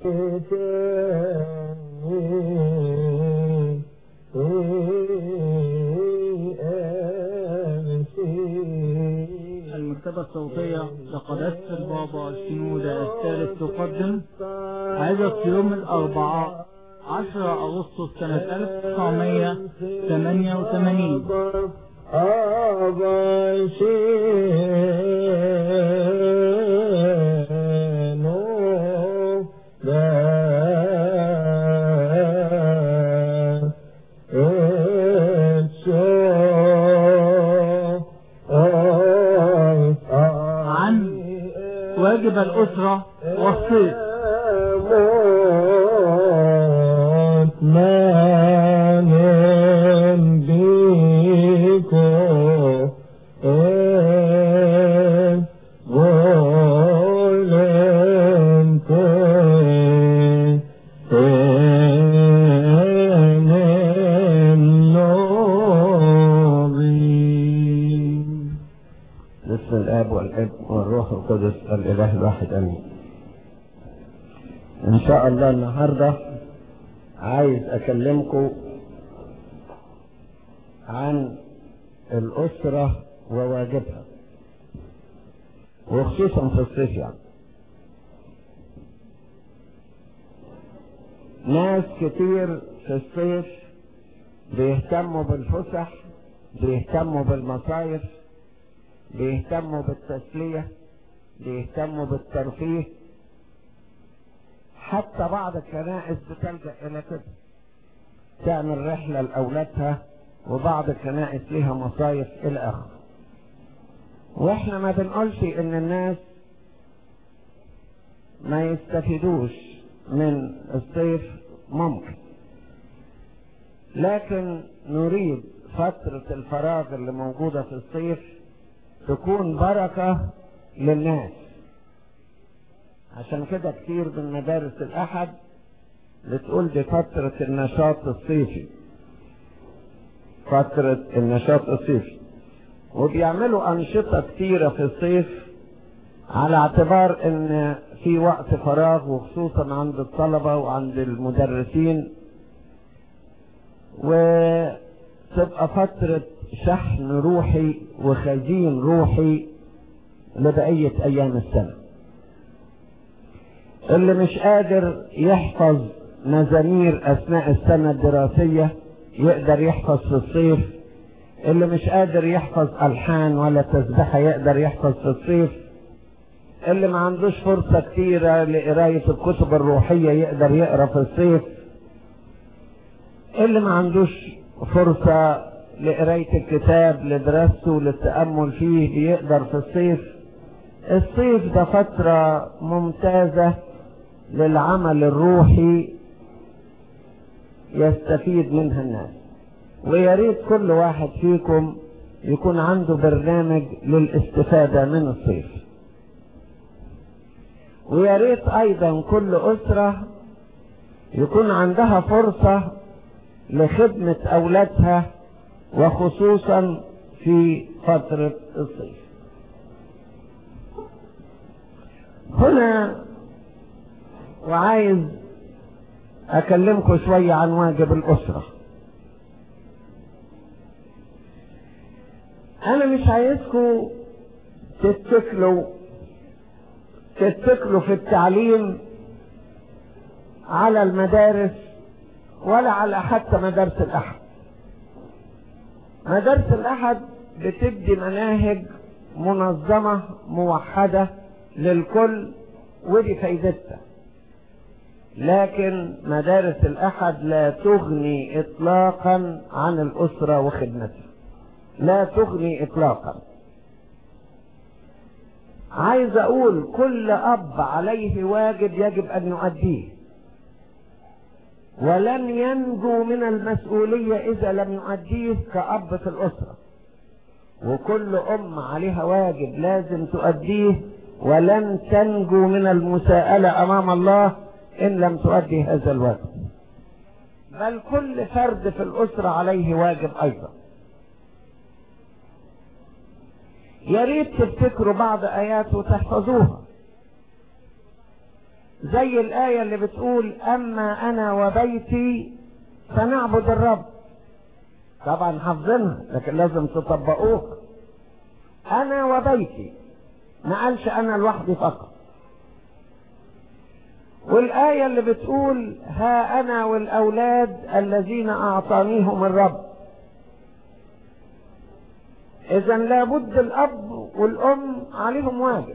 المكتبة الصوتية لقداسة البابا الشنودة الثالث تقدم عدد يوم الأربعاء 10 أغسطس سنة 1988 عن واجب الأسرة والصيف بسم الاب والابن والروح القدس الاله الواحد امين ان شاء الله النهارده عايز اكلمكم عن الاسره وواجبها وخصوصا في الصيف يعني ناس كتير في الصيف بيهتموا بالفسح بيهتموا بالمصايف بيهتموا بالتسلية بيهتموا بالترفيه حتى بعض الكنائس بتلجأ إلى كده تعمل رحلة لأولادها وبعض الكنائس ليها مصايف إلى آخره وإحنا ما بنقولش إن الناس ما يستفيدوش من الصيف ممكن لكن نريد فترة الفراغ اللي موجودة في الصيف تكون بركة للناس عشان كده كتير من مدارس الأحد بتقول دي فترة النشاط الصيفي فترة النشاط الصيفي وبيعملوا أنشطة كتيرة في الصيف على اعتبار ان في وقت فراغ وخصوصا عند الطلبة وعند المدرسين وتبقى فترة شحن روحي وخزين روحي لبقية أيام السنة اللي مش قادر يحفظ مزامير أثناء السنة الدراسية يقدر يحفظ في الصيف اللي مش قادر يحفظ ألحان ولا تسبحة يقدر يحفظ في الصيف اللي ما عندوش فرصة كتيرة لقراية الكتب الروحية يقدر يقرا في الصيف اللي ما عندوش فرصة لقراية الكتاب لدراسته للتأمل فيه بيقدر في الصيف الصيف ده فترة ممتازة للعمل الروحي يستفيد منها الناس ويا ريت كل واحد فيكم يكون عنده برنامج للاستفادة من الصيف ويا ريت ايضا كل اسرة يكون عندها فرصة لخدمة اولادها وخصوصا في فترة الصيف هنا وعايز اكلمكم شوية عن واجب الاسرة انا مش عايزكم تتكلوا تتكلوا في التعليم على المدارس ولا على حتى مدارس الاحد مدارس الاحد بتدي مناهج منظمة موحدة للكل ودي فايدتها لكن مدارس الاحد لا تغني اطلاقا عن الاسرة وخدمتها لا تغني اطلاقا عايز اقول كل اب عليه واجب يجب ان يؤديه ولن ينجو من المسؤولية اذا لم يؤديه كأب في الاسرة وكل ام عليها واجب لازم تؤديه ولن تنجو من المساءلة امام الله ان لم تؤدي هذا الواجب بل كل فرد في الاسرة عليه واجب ايضا يا ريت تفتكروا بعض ايات وتحفظوها زي الآية اللي بتقول أما أنا وبيتي فنعبد الرب طبعا حافظينها لكن لازم تطبقوها أنا وبيتي ما قالش أنا لوحدي فقط والآية اللي بتقول ها أنا والأولاد الذين أعطانيهم الرب إذا لابد الأب والأم عليهم واجب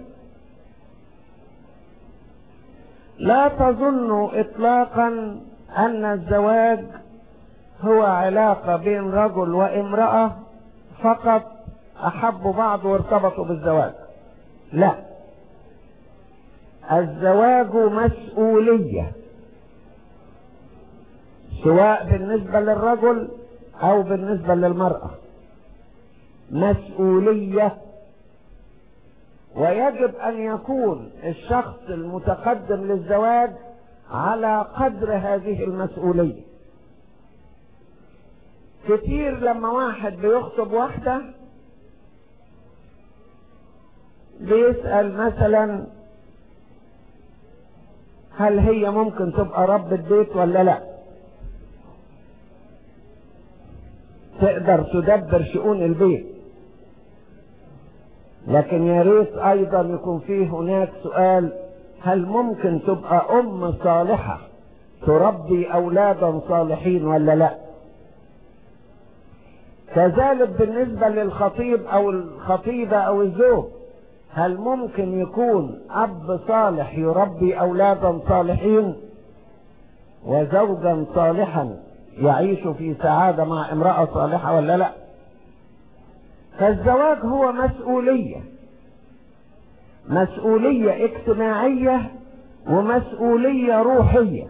لا تظنوا إطلاقا أن الزواج هو علاقة بين رجل وامرأة فقط أحبوا بعض وارتبطوا بالزواج لا الزواج مسؤولية سواء بالنسبة للرجل أو بالنسبة للمرأة مسؤولية ويجب أن يكون الشخص المتقدم للزواج على قدر هذه المسؤولية كتير لما واحد بيخطب واحدة بيسأل مثلا هل هي ممكن تبقى رب البيت ولا لا تقدر تدبر شؤون البيت لكن يا ريت ايضا يكون فيه هناك سؤال هل ممكن تبقى ام صالحة تربي اولادا صالحين ولا لا كذلك بالنسبة للخطيب او الخطيبة او الزوج هل ممكن يكون اب صالح يربي اولادا صالحين وزوجا صالحا يعيش في سعادة مع امرأة صالحة ولا لا فالزواج هو مسؤولية مسؤولية اجتماعية ومسؤولية روحية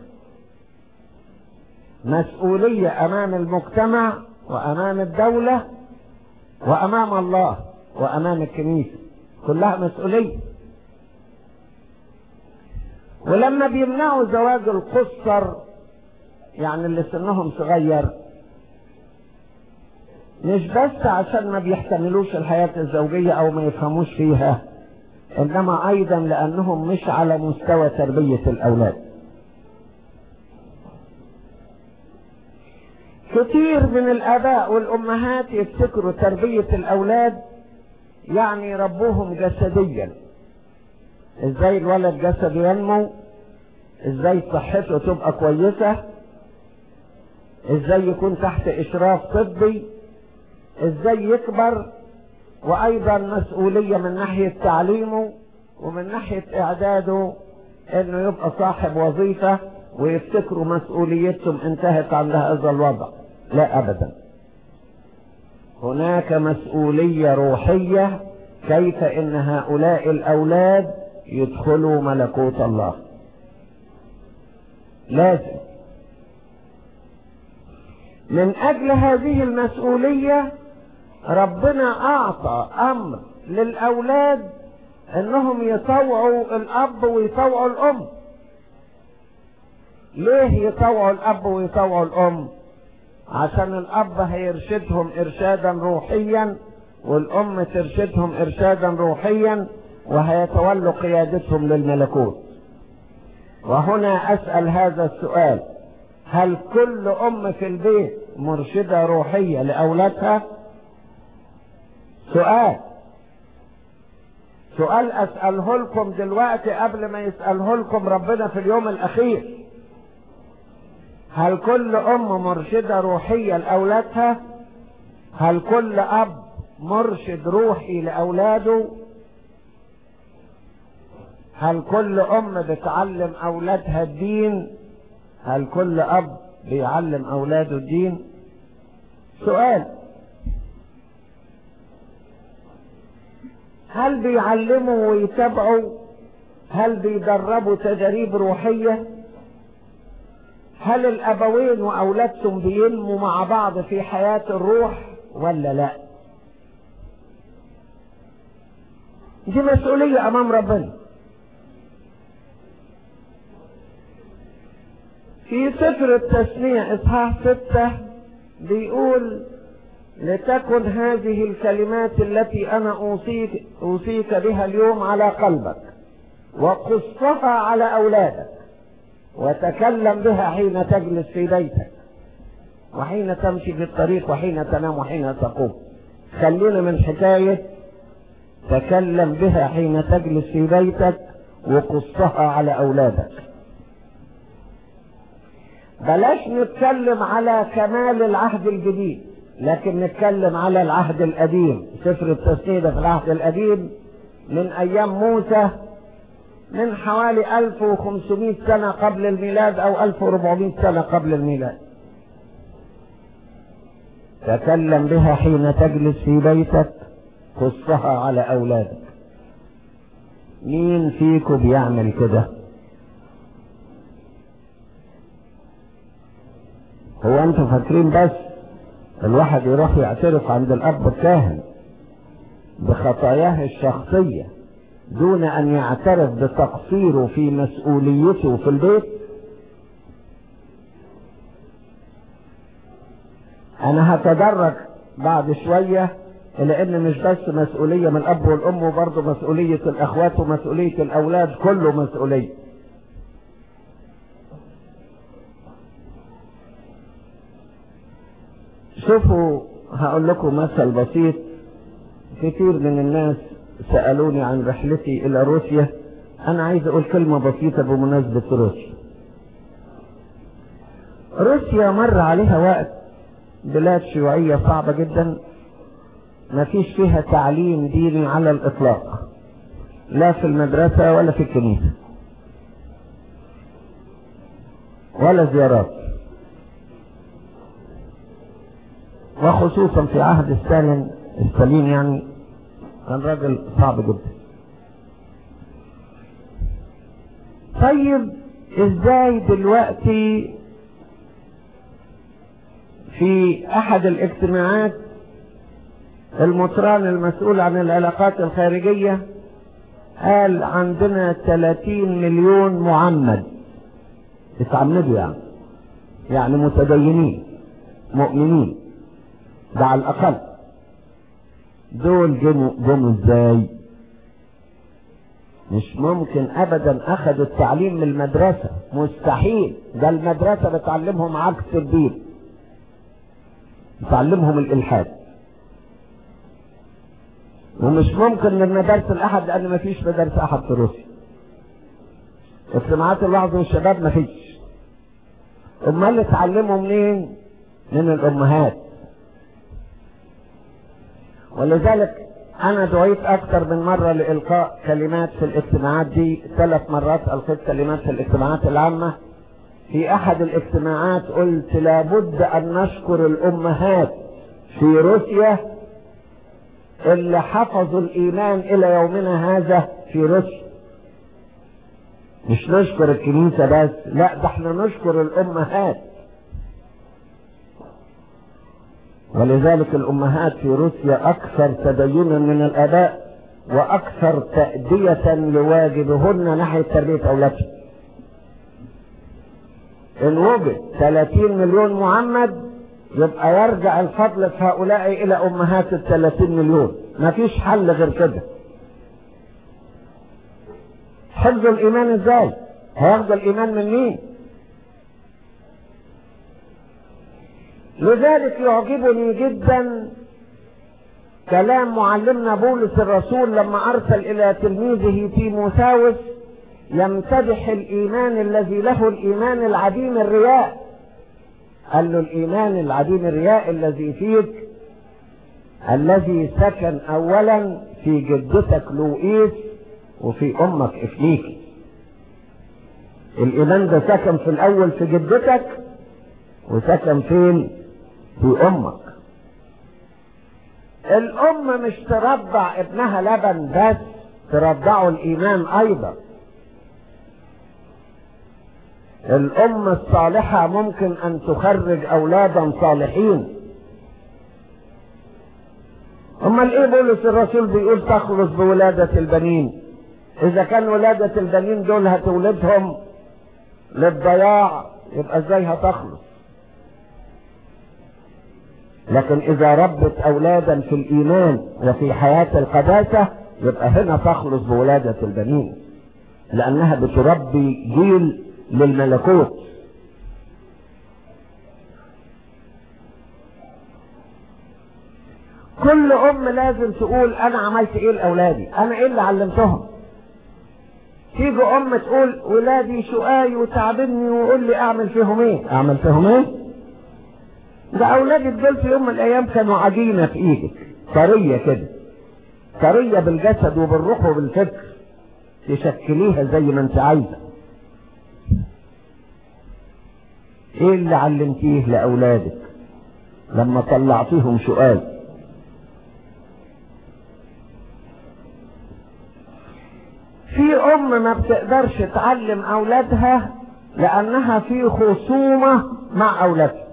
مسؤولية امام المجتمع وامام الدولة وامام الله وامام الكنيسة كلها مسؤولية ولما بيمنعوا زواج القصر يعني اللي سنهم صغير مش بس عشان ما بيحتملوش الحياة الزوجية او ما يفهموش فيها انما ايضا لانهم مش على مستوى تربية الاولاد كتير من الاباء والامهات يفتكروا تربية الاولاد يعني يربوهم جسديا ازاي الولد جسده ينمو ازاي صحته تبقى كويسة ازاي يكون تحت اشراف طبي ازاي يكبر وايضا مسؤولية من ناحية تعليمه ومن ناحية اعداده انه يبقى صاحب وظيفة ويفتكروا مسؤوليتهم انتهت عند هذا الوضع لا ابدا هناك مسؤولية روحية كيف ان هؤلاء الاولاد يدخلوا ملكوت الله لازم من اجل هذه المسؤولية ربنا اعطى امر للاولاد انهم يطوعوا الاب ويطوعوا الام ليه يطوعوا الاب ويطوعوا الام عشان الاب هيرشدهم ارشادا روحيا والام ترشدهم ارشادا روحيا وهيتولوا قيادتهم للملكوت وهنا اسال هذا السؤال هل كل ام في البيت مرشده روحيه لاولادها سؤال سؤال اساله لكم دلوقتي قبل ما يساله لكم ربنا في اليوم الاخير هل كل ام مرشده روحيه لاولادها هل كل اب مرشد روحي لاولاده هل كل ام بتعلم اولادها الدين هل كل اب بيعلم اولاده الدين سؤال هل بيعلموا ويتابعوا هل بيدربوا تدريب روحيه هل الابوين واولادهم بينموا مع بعض في حياه الروح ولا لا دي مسؤوليه امام ربنا في سفر التثنية إصحاح ستة بيقول لتكن هذه الكلمات التي أنا أوصيك, أوصيك بها اليوم على قلبك وقصها على أولادك وتكلم بها حين تجلس في بيتك وحين تمشي في الطريق وحين تنام وحين تقوم خلينا من حكاية تكلم بها حين تجلس في بيتك وقصها على أولادك بلاش نتكلم على كمال العهد الجديد لكن نتكلم على العهد القديم سفر التسنية في العهد القديم من أيام موسى من حوالي 1500 سنة قبل الميلاد أو 1400 سنة قبل الميلاد تكلم بها حين تجلس في بيتك قصها على أولادك مين فيكم بيعمل كده هو انتوا فاكرين بس الواحد يروح يعترف عند الاب الكاهن بخطاياه الشخصية دون ان يعترف بتقصيره في مسؤوليته في البيت انا هتدرج بعد شوية الى ان مش بس مسؤولية من الاب والام وبرضه مسؤولية الاخوات ومسؤولية الاولاد كله مسؤولية شوفوا هقول لكم مثل بسيط كتير من الناس سألوني عن رحلتي إلى روسيا أنا عايز أقول كلمة بسيطة بمناسبة روسيا روسيا مر عليها وقت بلاد شيوعية صعبة جدا ما فيش فيها تعليم ديني على الإطلاق لا في المدرسة ولا في الكنيسة ولا زيارات وخصوصا في عهد ستالين ستالين يعني كان راجل صعب جدا طيب ازاي دلوقتي في احد الاجتماعات المطران المسؤول عن العلاقات الخارجية قال عندنا 30 مليون معمد اتعمدوا يعني يعني متدينين مؤمنين ده على الاقل دول جموا جموا ازاي مش ممكن ابدا اخذوا التعليم من المدرسة مستحيل ده المدرسة بتعلمهم عكس الدين بتعلمهم الالحاد ومش ممكن من مدارس الاحد لان مفيش مدارس احد في روسيا اجتماعات الوعظ والشباب مفيش امال اتعلموا منين من الامهات ولذلك انا دعيت اكثر من مرة لالقاء كلمات في الاجتماعات دي ثلاث مرات القيت كلمات في الاجتماعات العامة في احد الاجتماعات قلت لابد ان نشكر الامهات في روسيا اللي حفظوا الايمان الى يومنا هذا في روسيا مش نشكر الكنيسة بس لا ده احنا نشكر الامهات ولذلك الامهات في روسيا اكثر تدينا من الاباء واكثر تأدية لواجبهن ناحية تربية اولادهم ان وجد 30 مليون معمد يبقى يرجع الفضل في هؤلاء الى امهات ال 30 مليون مفيش حل غير كده حفظ الايمان ازاي هياخدوا الايمان من مين لذلك يعجبني جدا كلام معلمنا بولس الرسول لما ارسل الى تلميذه تيموثاوس يمتدح الايمان الذي له الايمان العديم الرياء قال له الايمان العديم الرياء الذي فيك الذي سكن اولا في جدتك لوئيس وفي امك افليكي الايمان ده سكن في الاول في جدتك وسكن فين في امك الام مش ترضع ابنها لبن بس ترضعه الايمان ايضا الام الصالحة ممكن ان تخرج اولادا صالحين امال ايه بولس الرسول بيقول تخلص بولادة البنين اذا كان ولادة البنين دول هتولدهم للضياع يبقى ازاي هتخلص لكن اذا ربت اولادا في الايمان وفي حياة القداسة يبقى هنا تخلص بولادة البنين لأنها بتربي جيل للملكوت كل أم لازم تقول أنا عملت إيه لأولادي أنا إيه اللي علمتهم تيجي أم تقول ولادي شقاي وتعبني ويقول لي أعمل فيهم إيه أعمل فيهم إيه ده أولادك دول في يوم من الأيام كانوا عجينة في إيدك طرية كده طرية بالجسد وبالروح وبالفكر تشكليها زي ما انت عايزة ايه اللي علمتيه لأولادك لما طلعتيهم سؤال في أم ما بتقدرش تعلم أولادها لأنها في خصومة مع أولادها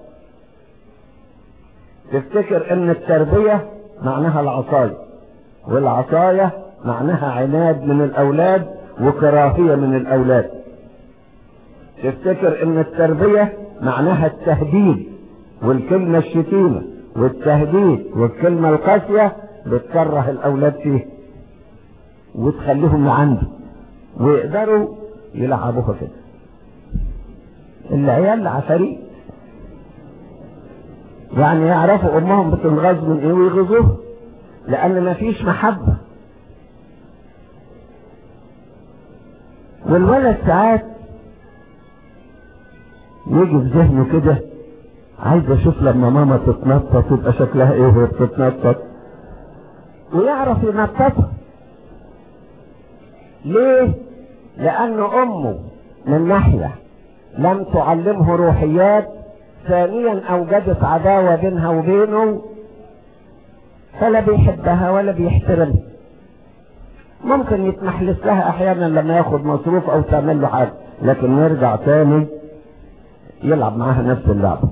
تفتكر ان التربية معناها العصاية والعصاية معناها عناد من الاولاد وكراهية من الاولاد تفتكر ان التربية معناها التهديد والكلمة الشتيمة والتهديد والكلمة القاسية بتكره الاولاد فيه وتخليهم عنده ويقدروا يلعبوها كده العيال عفاريت يعني يعرفوا امهم بتنغاز من ايه ويغزوها لان مفيش محبة والولد ساعات يجي في ذهنه كده عايز اشوف لما ماما تتنطط يبقى شكلها ايه وهي بتتنطط ويعرف ينططها ليه لان امه من ناحية لم تعلمه روحيات ثانيا اوجدت عداوة بينها وبينه فلا بيحبها ولا بيحترمها ممكن يتمحلس لها احيانا لما ياخد مصروف او تعمل له حاجة لكن يرجع تاني يلعب معاها نفس اللعبة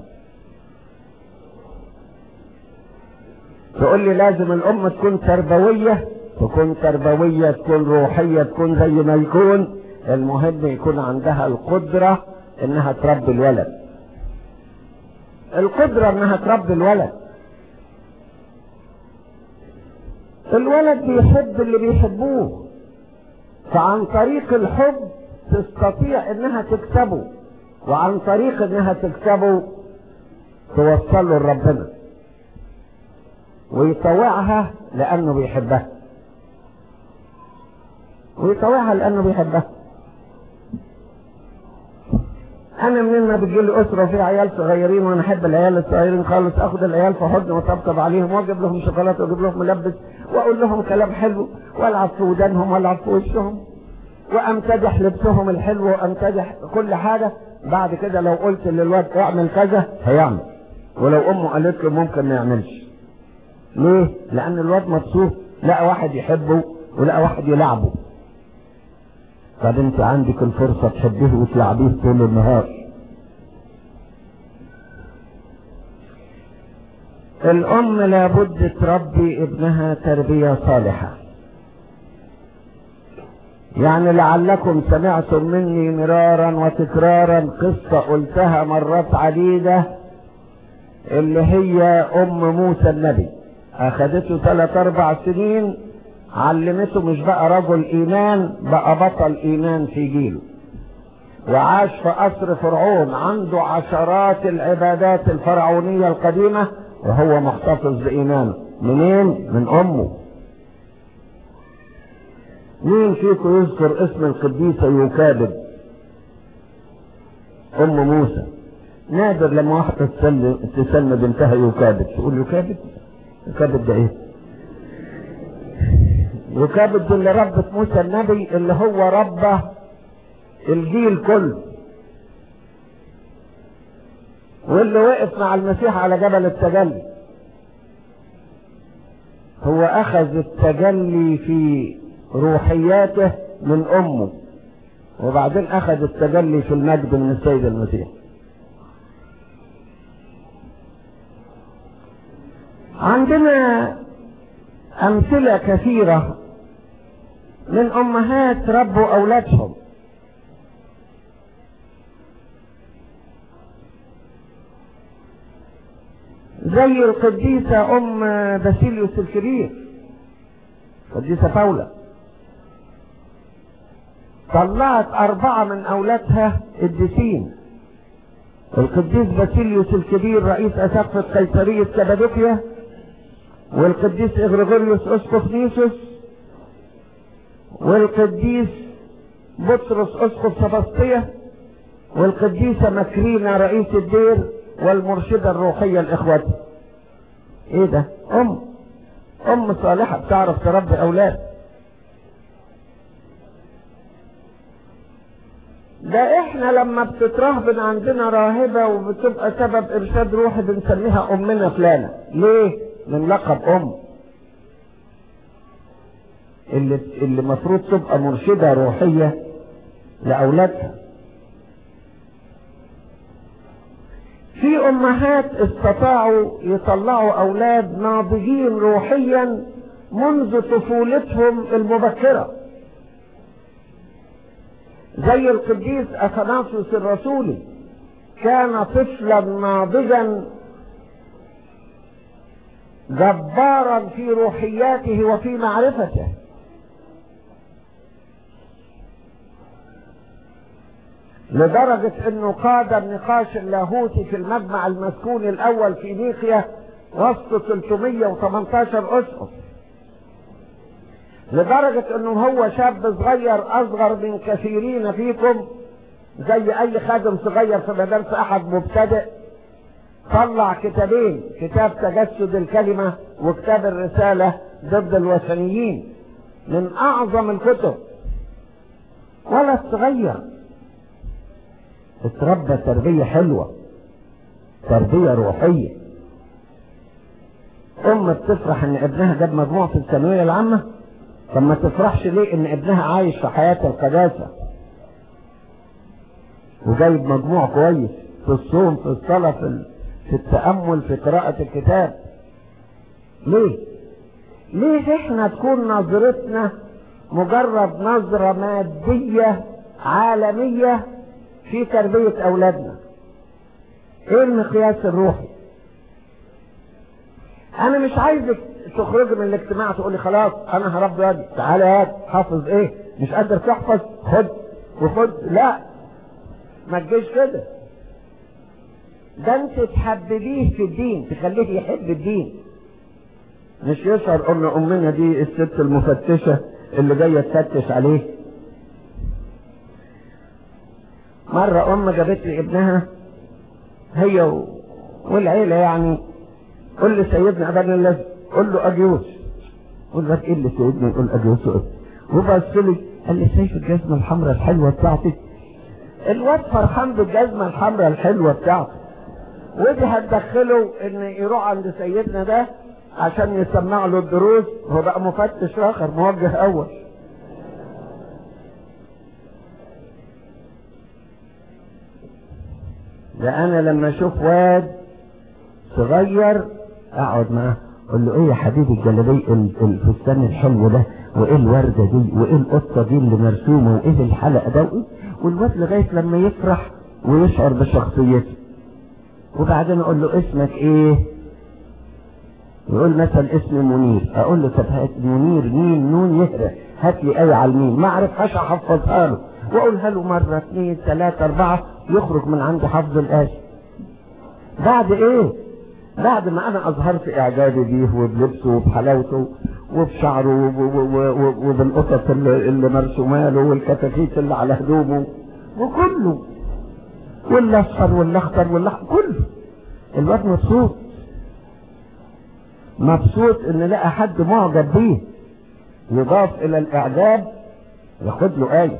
تقول لي لازم الام تكون تربوية تكون تربوية تكون روحية تكون زي ما يكون المهم يكون عندها القدرة انها تربي الولد القدرة انها تربي الولد الولد بيحب اللي بيحبوه فعن طريق الحب تستطيع انها تكسبه وعن طريق انها تكسبه توصله لربنا ويطوعها لانه بيحبها ويطوعها لانه بيحبها انا منين ما بتجيلي اسره فيها عيال صغيرين وانا احب العيال الصغيرين خالص اخد العيال في حضن وطبطب عليهم واجيب لهم شوكولاته واجيب لهم ملبس واقول لهم كلام حلو والعب في ودانهم والعب في وشهم وامتدح لبسهم الحلو وامتدح كل حاجه بعد كده لو قلت للواد اعمل كذا هيعمل ولو امه قالت له ممكن ما يعملش ليه؟ لان الواد مبسوط لقى واحد يحبه ولقى واحد يلعبه طب انت عندك الفرصة تحبيه وتلعبيه طول النهار الام لابد تربي ابنها تربية صالحة يعني لعلكم سمعتم مني مرارا وتكرارا قصة قلتها مرات عديدة اللي هي ام موسى النبي اخدته ثلاث اربع سنين علمته مش بقى رجل ايمان بقى بطل ايمان في جيله وعاش في قصر فرعون عنده عشرات العبادات الفرعونية القديمة وهو محتفظ بإيمانه منين؟ من أمه مين فيكم يذكر اسم القديسة يوكابد أم موسى نادر لما واحدة تسمي تسمي بنتها يوكابد تقول يوكابد يوكابد ده ايه؟ يكابد اللي ربت موسى النبي اللي هو ربه الجيل كله واللي وقف مع المسيح على جبل التجلي هو اخذ التجلي في روحياته من امه وبعدين اخذ التجلي في المجد من السيد المسيح عندنا امثله كثيره من امهات ربوا اولادهم زي القديسة ام باسيليوس الكبير القديسة باولا طلعت أربعة من أولادها قديسين القديس باسيليوس الكبير رئيس أسقفة قيصرية كابادوكيا والقديس إغريغوريوس أسقف نيسوس والقديس بطرس أسقف سباسطية والقديسة مكرينة رئيس الدير والمرشدة الروحية لإخواتها إيه ده؟ أم أم صالحة بتعرف تربي أولاد ده احنا لما بتترهبن عندنا راهبة وبتبقى سبب ارشاد روحي بنسميها امنا فلانة ليه من لقب ام اللي اللي المفروض تبقى مرشدة روحية لاولادها في امهات استطاعوا يطلعوا اولاد ناضجين روحيا منذ طفولتهم المبكره زي القديس اثناسيوس الرسولي كان طفلا ناضجا جبارا في روحياته وفي معرفته لدرجة انه قاد النقاش اللاهوتي في المجمع المسكون الاول في نيقيا وسط 318 اسقف لدرجة انه هو شاب صغير اصغر من كثيرين فيكم زي اي خادم صغير في مدارس احد مبتدئ طلع كتابين كتاب تجسد الكلمة وكتاب الرسالة ضد الوثنيين من اعظم الكتب ولا صغير اتربى تربية حلوة تربية روحية ام بتفرح ان ابنها جاب مجموع في الثانوية العامة طب ما تفرحش ليه ان ابنها عايش في حياة القداسة وجايب مجموع كويس في الصوم في الصلاة في, في التأمل في قراءة الكتاب ليه ليه احنا تكون نظرتنا مجرد نظرة مادية عالمية في تربية اولادنا ايه المقياس الروحي انا مش عايزك تخرجي من الاجتماع تقولي خلاص انا هربي وادي تعالى هات حافظ ايه مش قادر تحفظ خد وخد لا ما تجيش كده ده انت تحببيه في الدين تخليه يحب الدين مش يشعر ان امنا دي الست المفتشة اللي جاية تفتش عليه مرة ام جابت لي ابنها هي و... والعيلة يعني قل لي سيدنا ابن الله قل له اجيوس قل لك ايه اللي سيدنا يقول اجيوس ايه وبص لي قال لي شايف الجزمة الحمراء الحلوة بتاعتي الواد فرحان بالجزمة الحمراء الحلوة بتاعته ودي هتدخله ان يروح عند سيدنا ده عشان يسمع له الدروس هو بقى مفتش اخر موجه اول ده انا لما اشوف واد صغير اقعد معاه اقول له ايه يا حبيبي الجلابيه الفستان الحلو ده وايه الورده دي وايه القطه دي اللي مرسومه وايه الحلقه ده والواد لغايه لما يفرح ويشعر بشخصيته وبعدين اقول له اسمك ايه يقول مثلا اسمي منير اقول له طب هات منير مين نون يهرى هات لي ايه على المين ما اعرفهاش احفظها له واقولها له مره اثنين ثلاثه اربعه يخرج من عندي حفظ الايه بعد ايه بعد ما انا اظهرت اعجابي بيه وبلبسه وبحلاوته وبشعره وبالقطط اللي, اللي مرسومه له والكتاكيت اللي على هدومه وكله والاصفر والاخضر والاحمر كله الواد مبسوط مبسوط ان لقى حد معجب بيه يضاف الى الاعجاب ياخد له ايه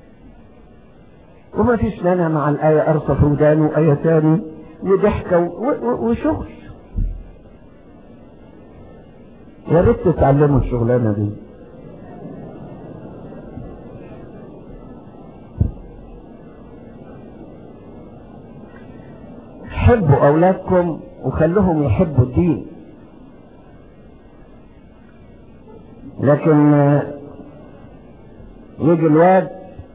وما فيش مانع مع الايه ارصف ودانه ايه تاني وضحكه وشغل يا ريت تتعلموا الشغلانه دي حبوا اولادكم وخلوهم يحبوا الدين لكن يجي الواد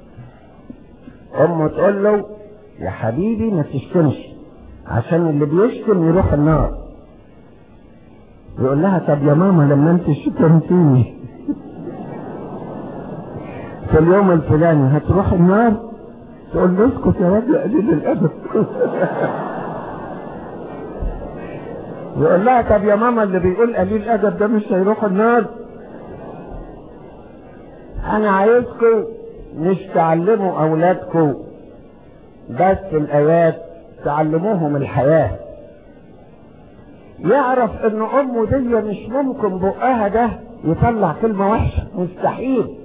امه تقول له يا حبيبي ما تشتمش عشان اللي بيشتم يروح النار يقول لها طب يا ماما لما انت شتمتيني في اليوم الفلاني هتروح النار تقول له اسكت يا راجل قليل الادب يقول لها طب يا ماما اللي بيقول قليل الادب ده مش هيروح النار انا عايزكم مش تعلموا اولادكم بس الايات تعلموهم الحياه يعرف ان امه دي مش ممكن بقها ده يطلع كلمه وحشه مستحيل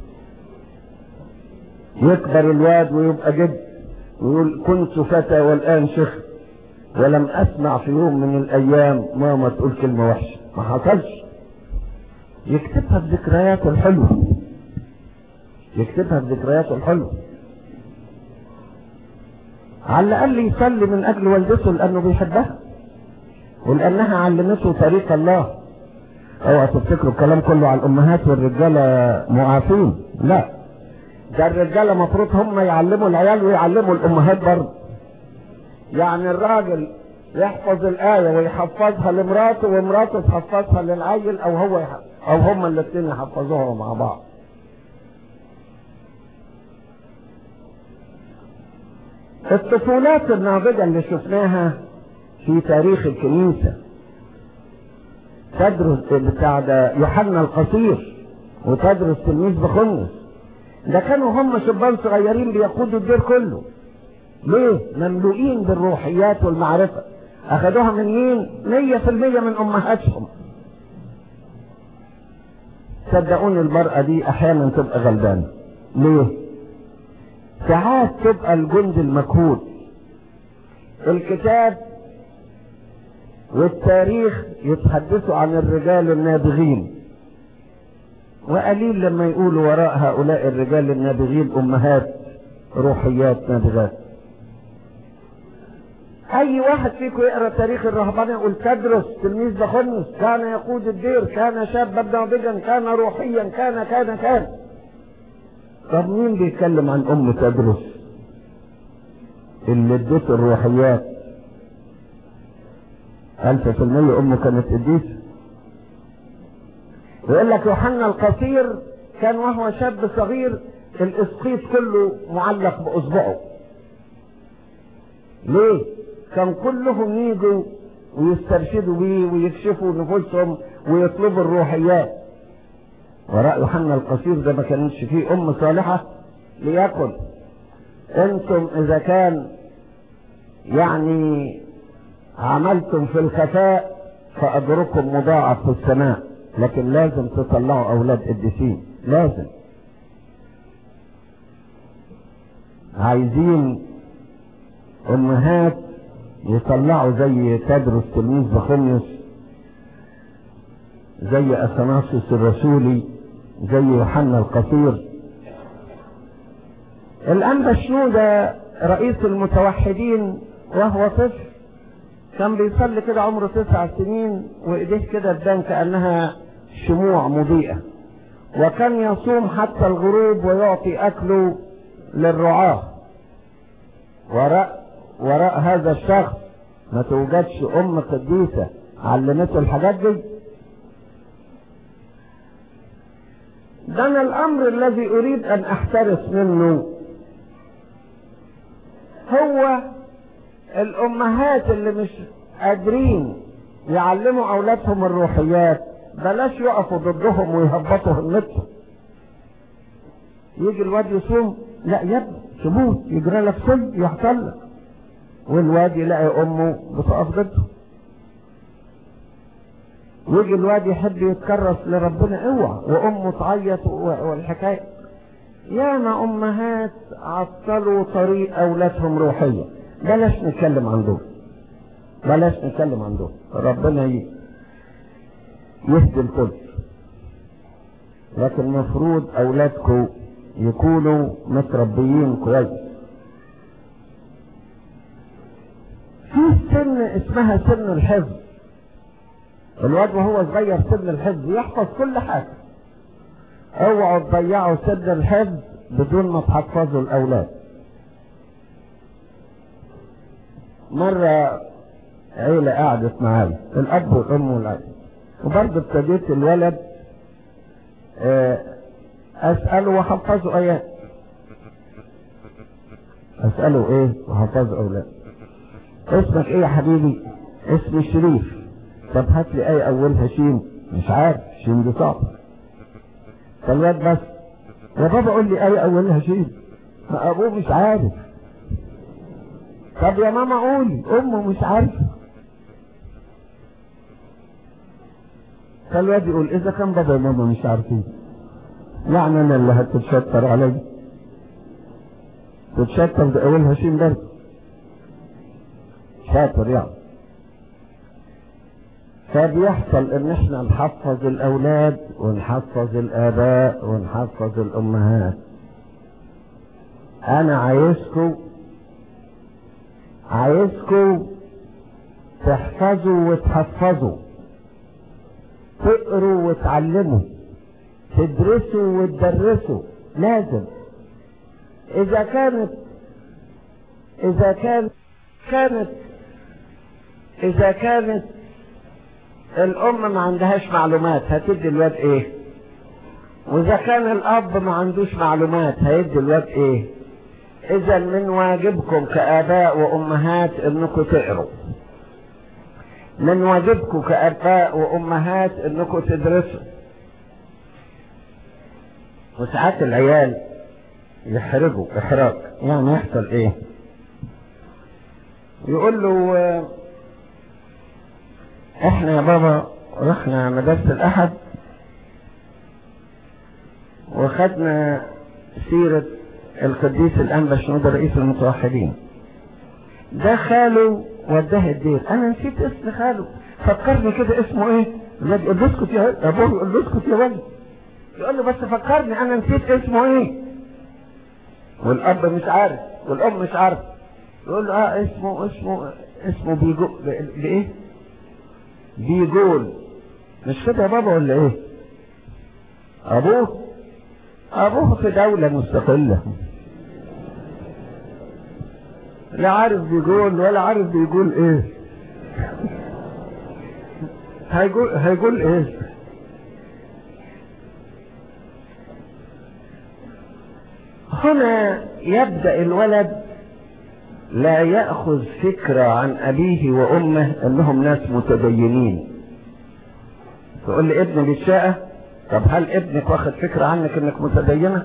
يكبر الواد ويبقى جد ويقول كنت فتى والان شيخ ولم اسمع في يوم من الايام ماما تقول كلمه وحشه ما حصلش يكتبها بذكرياته الحلوه يكتبها بذكرياته الحلوه على الاقل يصلي من اجل والدته لانه بيحبها ولانها علمته طريق الله اوعى تفتكروا الكلام كله على الامهات والرجاله معافين لا ده الرجاله مفروض هم يعلموا العيال ويعلموا الامهات برضه يعني الراجل يحفظ الآية ويحفظها لمراته ومراته تحفظها للعيل أو هو يحفظ أو هما الاثنين يحفظوها مع بعض. الطفولات الناضجة اللي شفناها في تاريخ الكنيسة تدرس بتاع ده يوحنا القصير وتدرس تلميذ بخنس ده كانوا هم شبان صغيرين بيقودوا الدير كله ليه؟ مملوئين بالروحيات والمعرفة أخذوها من مين؟ مية في المية من أمهاتهم صدقوني المرأة دي أحيانا تبقى غلبانة ليه؟ ساعات تبقى الجند المجهول الكتاب والتاريخ يتحدثوا عن الرجال النابغين وقليل لما يقولوا وراء هؤلاء الرجال النابغين امهات روحيات نابغات اي واحد فيكم يقرا تاريخ الرهبنه يقول تدرس تلميذ بخنس كان يقود الدير كان شابا ناضجا كان روحيا كان كان كان طب مين بيتكلم عن ام تدرس اللي ادته الروحيات ألف في المية أمه كانت قديسة يقول لك يوحنا القصير كان وهو شاب صغير الإسقيط كله معلق بإصبعه ليه؟ كان كلهم يجوا ويسترشدوا بيه ويكشفوا نفوسهم ويطلبوا الروحيات وراء يوحنا القصير ده ما كانش فيه أم صالحة ليكن أنتم إذا كان يعني عملتم في الخفاء فأجركم مضاعف في السماء لكن لازم تطلعوا أولاد قديسين لازم عايزين أمهات يطلعوا زي تدرس تلميذ بخميس زي أثناسيوس الرسولي زي يوحنا القصير الأنبا شنودة رئيس المتوحدين وهو طفل كان بيصلي كده عمره تسع سنين وايديه كده تبان كانها شموع مضيئه وكان يصوم حتى الغروب ويعطي اكله للرعاه وراء وراء هذا الشخص ما توجدش ام قديسه علمته الحاجات دي ده انا الامر الذي اريد ان احترس منه هو الامهات اللي مش قادرين يعلموا اولادهم الروحيات بلاش يقفوا ضدهم ويهبطوا همتهم يجي الواد يصوم لا يا ابني سيبوه يجرى لك سل يحصل لك والواد يلاقي امه بتقف ضده يجي الواد يحب يتكرس لربنا اوعى وامه تعيط والحكايه ياما امهات عطلوا طريق اولادهم روحيا بلاش نتكلم عن دول بلاش نتكلم عن دول ربنا يهدي الكل لكن المفروض اولادكم يكونوا متربيين كويس في سن اسمها سن الحفظ الواد وهو صغير سن الحفظ يحفظ كل حاجه اوعوا تضيعوا سن الحفظ بدون ما تحفظوا الاولاد مرة عيلة قعدت معايا الأب والأم والأب وبرضه ابتديت الولد آه اسأله وحفظه ايات اسأله ايه وحفظه او لا اسمك ايه يا حبيبي اسمي شريف طب هات لي ايه اولها شين مش عارف شين دي صعب فالواد بس يا بابا قول لي ايه اولها شين ما ابوه مش عارف طب يا ماما قولي امه مش عارفه فالواد يقول اذا كان بابا وماما مش عارفين يعني انا اللي هتتشطر علي تتشطر ده اولها شين برضه شاطر يعني فبيحصل ان احنا نحفظ الاولاد ونحفظ الاباء ونحفظ الامهات انا عايزكم عايزكم تحفظوا وتحفظوا تقروا وتعلموا تدرسوا وتدرسوا لازم اذا كانت اذا كان كانت اذا كانت الام ما عندهاش معلومات هتدي الواد ايه واذا كان الاب ما عندوش معلومات هيدي الواد ايه اذا من واجبكم كاباء وامهات انكم تقروا من واجبكم كاباء وامهات انكم تدرسوا وساعات العيال يحرجوا احراج يعني يحصل ايه يقول له آه، احنا يا بابا رحنا مدرسة الاحد وخدنا سيرة القديس الانبا شنودة رئيس المتوحدين ده خاله وداه الدير انا نسيت اسم خاله فكرني كده اسمه ايه الواد يقول له اسكت يا ابوه يقول له اسكت يا ولد يقول له بس فكرني انا نسيت اسمه ايه والاب مش عارف والام مش عارف يقول له اه اسمه اسمه اسمه بيجو بايه بيجول مش كده يا بابا ولا ايه ابوه ابوه في دولة مستقلة لا عارف بيقول ولا عارف بيقول ايه هيقول هيقول ايه هنا يبدأ الولد لا يأخذ فكرة عن أبيه وأمه أنهم ناس متدينين تقول لي ابني بالشقة طب هل ابنك واخد فكرة عنك انك متدينة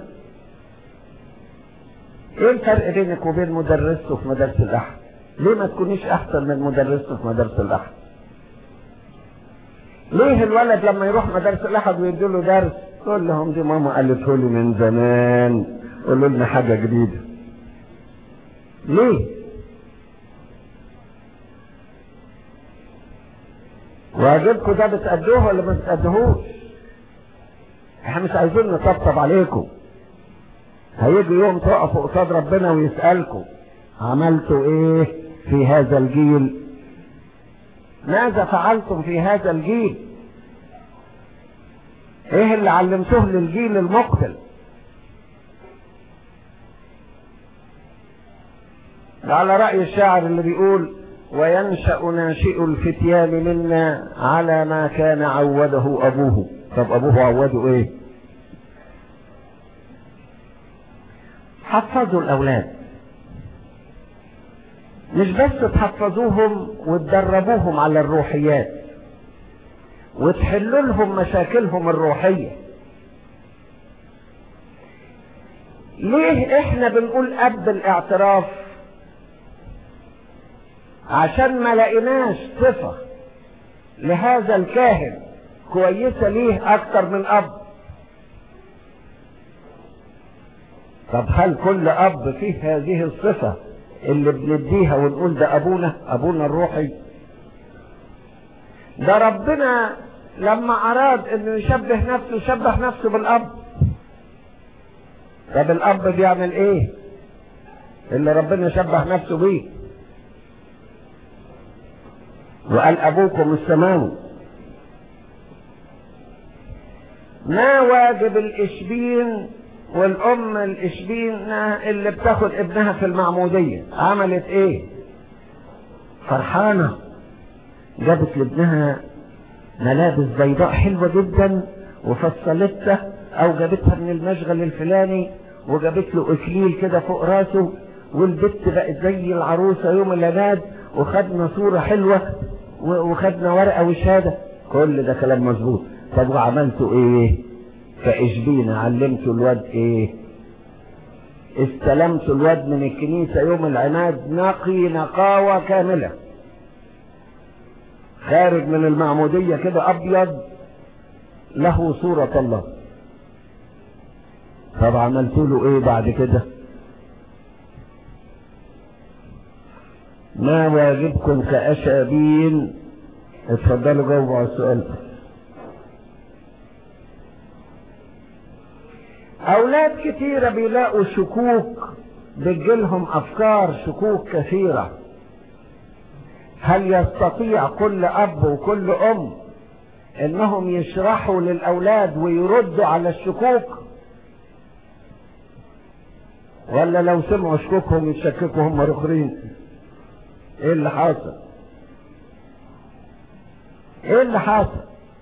ايه الفرق بينك وبين مدرسته في مدرسة الاحد ليه ما تكونيش احسن من مدرسته في مدرسة الاحد ليه الولد لما يروح مدرسة الاحد ويدوا له درس تقول لهم دي ماما قالته لي من زمان قولوا لنا حاجة جديدة ليه واجبكم ده بتأدوه ولا ما بتأدوهوش احنا مش عايزين نطبطب عليكم هيجي يوم تقفوا قصاد ربنا ويسألكم عملتوا ايه في هذا الجيل ماذا فعلتم في هذا الجيل ايه اللي علمتوه للجيل المقبل على رأي الشاعر اللي بيقول وينشأ ناشئ الفتيان منا على ما كان عوده أبوه طب أبوه عوده إيه حفظوا الأولاد مش بس تحفظوهم وتدربوهم على الروحيات وتحلوا لهم مشاكلهم الروحية ليه احنا بنقول اب الاعتراف عشان ما لقيناش صفة لهذا الكاهن كويسة ليه اكتر من اب طب هل كل اب فيه هذه الصفة اللي بنديها ونقول ده ابونا ابونا الروحي ده ربنا لما اراد انه يشبه نفسه شبه نفسه بالاب طب الاب بيعمل ايه اللي ربنا شبه نفسه بيه وقال ابوكم السماوي ما واجب الاشبين والام الاشبين اللي بتاخد ابنها في المعمودية عملت ايه فرحانة جابت لابنها ملابس بيضاء حلوة جدا وفصلتها او جابتها من المشغل الفلاني وجابت له اكليل كده فوق راسه والبت بقت زي العروسة يوم العناد وخدنا صورة حلوة وخدنا ورقة وشهادة كل ده كلام مظبوط طب وعملتوا ايه فاشبينا علمتوا الواد ايه استلمتوا الواد من الكنيسة يوم العناد نقي نقاوة كاملة خارج من المعمودية كده ابيض له صورة الله طب عملتوا له ايه بعد كده ما واجبكم كأشابين اتفضلوا جاوبوا على السؤال أولاد كتيرة بيلاقوا شكوك بتجيلهم أفكار شكوك كثيرة هل يستطيع كل أب وكل أم إنهم يشرحوا للأولاد ويردوا على الشكوك ولا لو سمعوا شكوكهم يتشككوا هم رخرين ايه اللي حاصل ايه اللي حاصل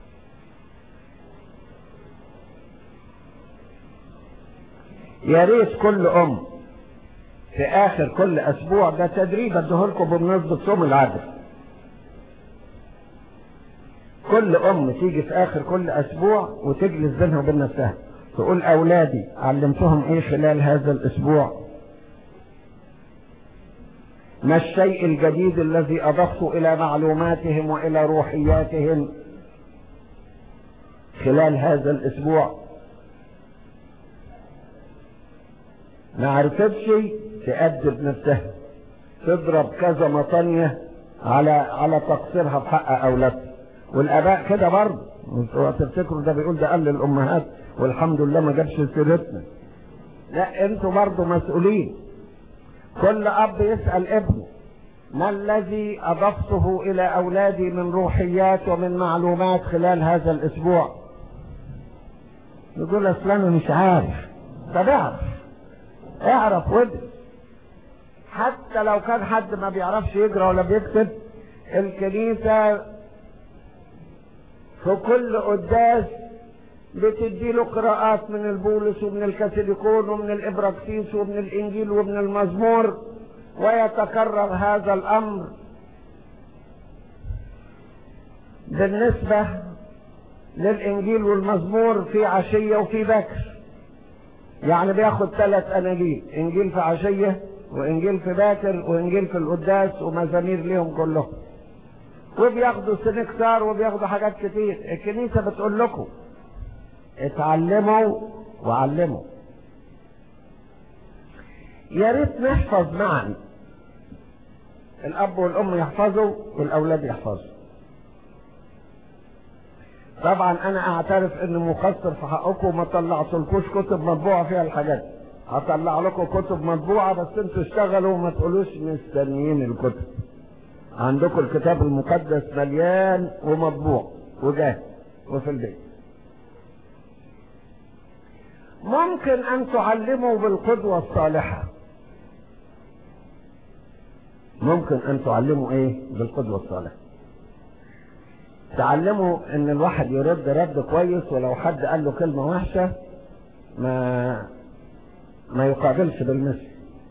يا ريت كل ام في اخر كل اسبوع ده تدريب اديهولكم بمناسبه صوم العدل كل ام تيجي في اخر كل اسبوع وتجلس بينها وبين نفسها تقول اولادي علمتهم ايه خلال هذا الاسبوع ما الشيء الجديد الذي اضفت الى معلوماتهم والى روحياتهم خلال هذا الاسبوع ما عرفتش تأدب نفسها تضرب كذا مطانية على على تقصيرها في حق اولادها والاباء كده برضه انتوا تفتكروا ده بيقول ده قال للامهات والحمد لله ما جابش سيرتنا لا انتوا برضه مسؤولين كل اب يسأل ابنه ما الذي اضفته الى اولادي من روحيات ومن معلومات خلال هذا الاسبوع يقول اصل انا مش عارف طب اعرف اعرف وادرس حتى لو كان حد ما بيعرفش يقرا ولا بيكتب الكنيسه في كل قداس بتدي له قراءات من البولس ومن الكاثوليكون ومن الابراكسيس ومن الانجيل ومن المزمور ويتكرر هذا الامر بالنسبة للانجيل والمزمور في عشية وفي بكر يعني بياخد ثلاث اناجيل انجيل في عشية وانجيل في باكر وانجيل في القداس ومزامير ليهم كلهم وبياخدوا سنكسار وبياخدوا حاجات كتير الكنيسة بتقول لكم اتعلموا وعلموا يا ريت نحفظ معا الاب والام يحفظوا والاولاد يحفظوا طبعا انا اعترف اني مقصر في حقكم ما طلعتلكوش كتب مطبوعه فيها الحاجات هطلع لكم كتب مطبوعه بس انتوا اشتغلوا وما تقولوش مستنيين الكتب عندكم الكتاب المقدس مليان ومطبوع وجاهز وفي البيت ممكن ان تعلموا بالقدوة الصالحة ممكن ان تعلموا ايه بالقدوة الصالحة تعلموا ان الواحد يرد رد كويس ولو حد قال له كلمة وحشة ما ما يقابلش بالمثل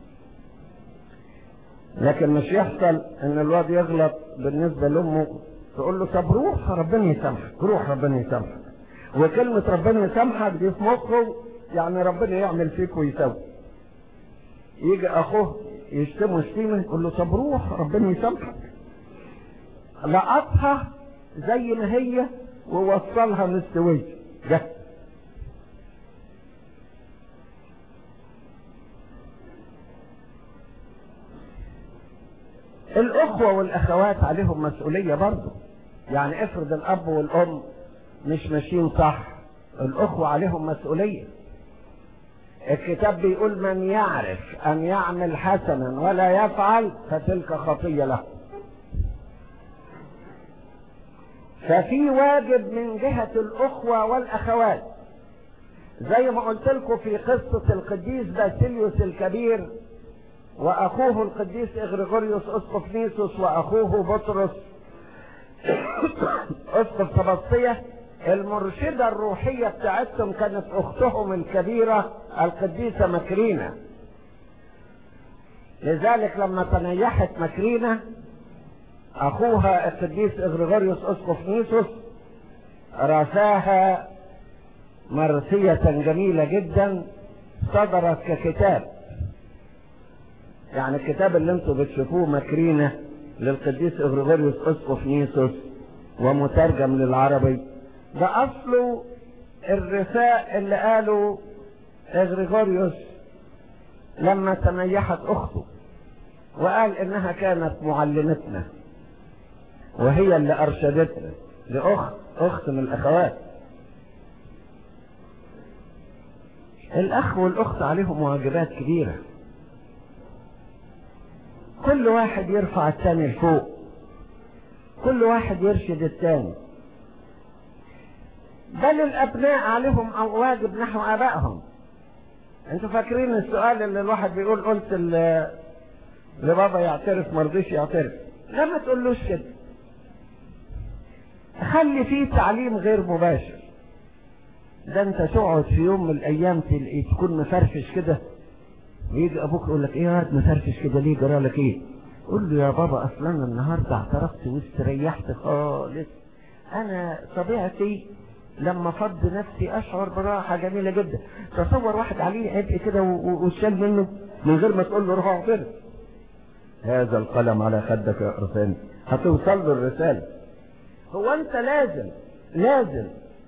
لكن مش يحصل ان الواد يغلط بالنسبة لامه تقول له طب روح ربنا يسامحك روح ربنا يسامحك وكلمة ربنا يسامحك دي في مخه يعني ربنا يعمل فيك ويسوي يجي اخوه يشتمه شتيمه يقول له طب روح ربنا يسامحك لقطها زي ما هي ووصلها مستوية ده الاخوة والاخوات عليهم مسؤولية برضه يعني افرض الاب والام مش ماشيين صح الاخوة عليهم مسؤولية الكتاب بيقول من يعرف ان يعمل حسنا ولا يفعل فتلك خطية له ففي واجب من جهة الاخوة والاخوات زي ما قلت لكم في قصة القديس باسيليوس الكبير واخوه القديس اغريغوريوس اسقف نيسوس واخوه بطرس اسقف سبسطية المرشدة الروحية بتاعتهم كانت اختهم الكبيرة القديسة مكرينة لذلك لما تنيحت مكرينة اخوها القديس اغريغوريوس اسقف نيسوس رثاها مرثية جميلة جدا صدرت ككتاب يعني الكتاب اللي انتوا بتشوفوه مكرينة للقديس اغريغوريوس اسقف نيسوس ومترجم للعربي ده اصله الرثاء اللي قاله اغريغوريوس لما تنيحت اخته وقال انها كانت معلمتنا وهي اللي ارشدتنا لاخت اخت من الاخوات الاخ والاخت عليهم واجبات كبيره كل واحد يرفع الثاني لفوق كل واحد يرشد الثاني بل الابناء عليهم واجب نحو ابائهم انتوا فاكرين السؤال اللي الواحد بيقول قلت لبابا يعترف ما رضيش يعترف لا ما تقولوش كده خلي فيه تعليم غير مباشر ده انت تقعد في يوم من الايام تكون مفرفش كده ويجي ابوك يقول لك ايه قاعد مفرفش كده ليه جرى لك ايه قول له يا بابا اصلا انا النهارده اعترفت واستريحت خالص انا طبيعتي لما فض نفسي اشعر براحه جميله جدا تصور واحد عليه عبء كده وشال منه من غير ما تقول له روح اعترف هذا القلم على خدك يا ارساني هتوصل له الرساله هو انت لازم لازم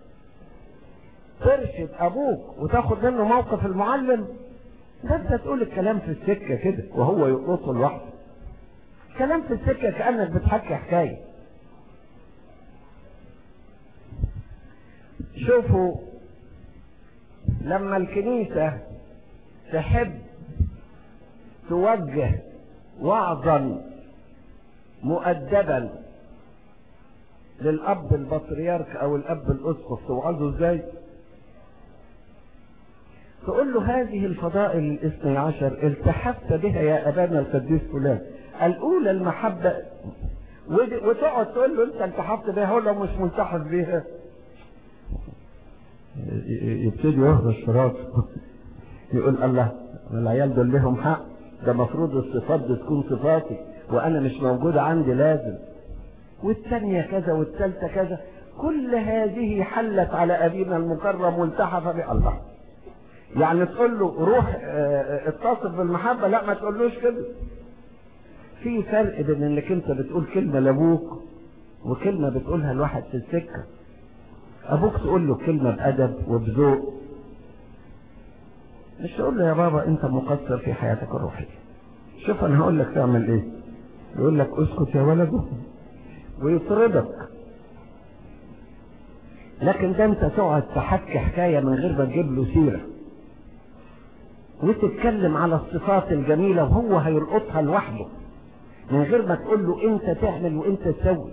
ترشد ابوك وتاخد منه موقف المعلم ده انت تقول الكلام في السكه كده وهو يقطه لوحده كلام في السكه كانك بتحكي حكايه شوفوا لما الكنيسه تحب توجه وعظا مؤدبا للاب البطريرك او الاب الاسقف توعظه ازاي تقول له هذه الفضائل الاثني عشر التحفت بها يا ابانا القديس فلان الاولى المحبه وتقعد تقول له انت التحفت بها هو لو مش ملتحف بها يبتدي يهرش في راسه يقول الله العيال دول لهم حق ده مفروض الصفات دي تكون صفاتي وانا مش موجوده عندي لازم والثانيه كذا والثالثه كذا كل هذه حلت على ابينا المكرم والتحف بها الله يعني تقول له روح اتصف بالمحبة لا ما تقولوش كده في فرق بين انك انت بتقول كلمة لابوك وكلمة بتقولها لواحد في السكة ابوك تقول له كلمة بأدب وبذوق مش تقول له يا بابا انت مقصر في حياتك الروحية شوف انا هقول لك تعمل ايه يقول لك اسكت يا ولد ويطردك لكن ده انت تقعد تحكي حكاية من غير ما تجيب له سيره وتتكلم على الصفات الجميلة وهو هيلقطها لوحده من غير ما تقول له انت تعمل وانت تسوي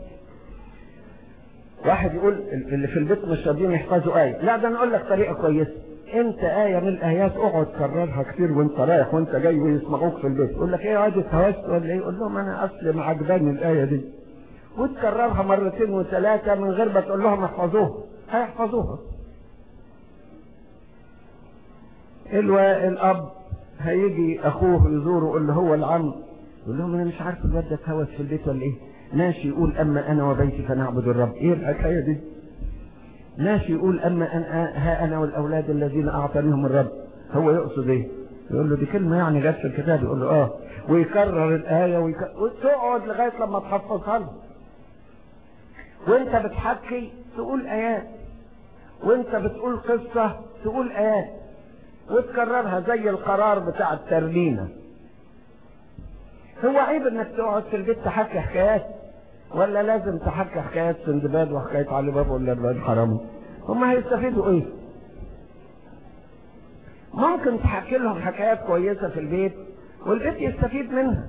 واحد يقول اللي في البيت مش راضيين يحفظوا آية لا ده انا اقول لك طريقة كويسة انت آية من الآيات اقعد كررها كتير وانت رايح وانت جاي ويسمعوك في البيت يقول لك ايه عادي اتهوست ولا ايه يقول لهم انا اصل ما عجباني الآية دي وتكررها مرتين وثلاثة من غير ما تقول لهم احفظوها هيحفظوها الوا الاب هيجي اخوه يزوره يقول له هو العم يقول لهم انا مش عارف الواد ده اتهوس في البيت ولا ايه ماشي يقول اما انا وبيتي فنعبد الرب ايه الحكايه دي ماشي يقول اما انا ها انا والاولاد الذين اعطانيهم الرب هو يقصد ايه يقول له دي كلمه يعني جت في الكتاب يقول له اه ويكرر الايه ويكرر وتقعد لغايه لما تحفظها له وانت بتحكي تقول ايات وانت بتقول قصه تقول ايات وتكررها زي القرار بتاع الترنيمة هو عيب انك تقعد في البيت تحكي حكايات ولا لازم تحكي حكايات سندباد وحكاية علي بابا ولا الواد حرامي هم هيستفيدوا ايه ممكن تحكي لهم حكايات كويسة في البيت والبيت يستفيد منها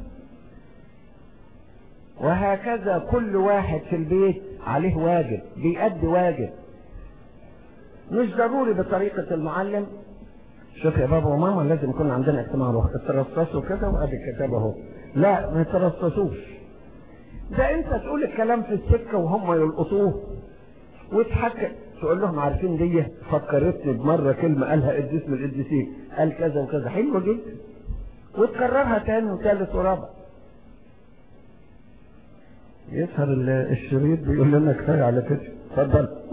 وهكذا كل واحد في البيت عليه واجب بيأدي واجب مش ضروري بطريقة المعلم شوف يا بابا وماما لازم يكون عندنا اجتماع روح ترصصوا كده وادي الكتاب اهو لا ما يترصصوش ده انت تقول الكلام في السكه وهم يلقطوه وتحكي تقول لهم عارفين دي فكرتني بمره كلمه قالها قديس من القديسين قال كذا وكذا حلوه جدا وتكررها تاني وثالث ورابع يظهر ال- الشريط بيقول لنا كفايه على كده اتفضل